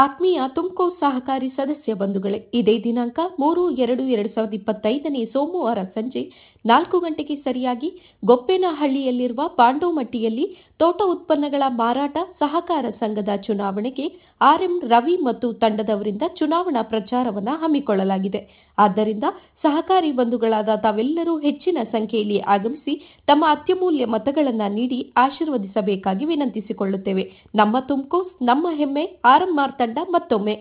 ಆತ್ಮೀಯ ತುಮಕೋ ಸಹಕಾರಿ ಸದಸ್ಯ ಬಂಧುಗಳೇ ಇದೇ ದಿನಾಂಕ ಮೂರು ಎರಡು ಎರಡು ಸಾವಿರದ ಇಪ್ಪತ್ತೈದನೇ ಸೋಮವಾರ ಸಂಜೆ ನಾಲ್ಕು ಗಂಟೆಗೆ ಸರಿಯಾಗಿ ಗೊಪ್ಪೇನಹಳ್ಳಿಯಲ್ಲಿರುವ ಪಾಂಡೋಮಟ್ಟಿಯಲ್ಲಿ ತೋಟ ಉತ್ಪನ್ನಗಳ ಮಾರಾಟ ಸಹಕಾರ ಸಂಘದ ಚುನಾವಣೆಗೆ ಆರ್ಎಂ ರವಿ ಮತ್ತು ತಂಡದವರಿಂದ ಚುನಾವಣಾ ಪ್ರಚಾರವನ್ನು ಹಮ್ಮಿಕೊಳ್ಳಲಾಗಿದೆ ಆದ್ದರಿಂದ ಸಹಕಾರಿ ಬಂಧುಗಳಾದ ತಾವೆಲ್ಲರೂ ಹೆಚ್ಚಿನ ಸಂಖ್ಯೆಯಲ್ಲಿ ಆಗಮಿಸಿ ತಮ್ಮ ಅತ್ಯಮೂಲ್ಯ ಮತಗಳನ್ನು ನೀಡಿ ಆಶೀರ್ವದಿಸಬೇಕಾಗಿ ವಿನಂತಿಸಿಕೊಳ್ಳುತ್ತೇವೆ ನಮ್ಮ ತುಮಕೋಸ್ ನಮ್ಮ ಹೆಮ್ಮೆ ಆರ್ಎಂಆರ್ ತಂಡ ಮತ್ತೊಮ್ಮೆ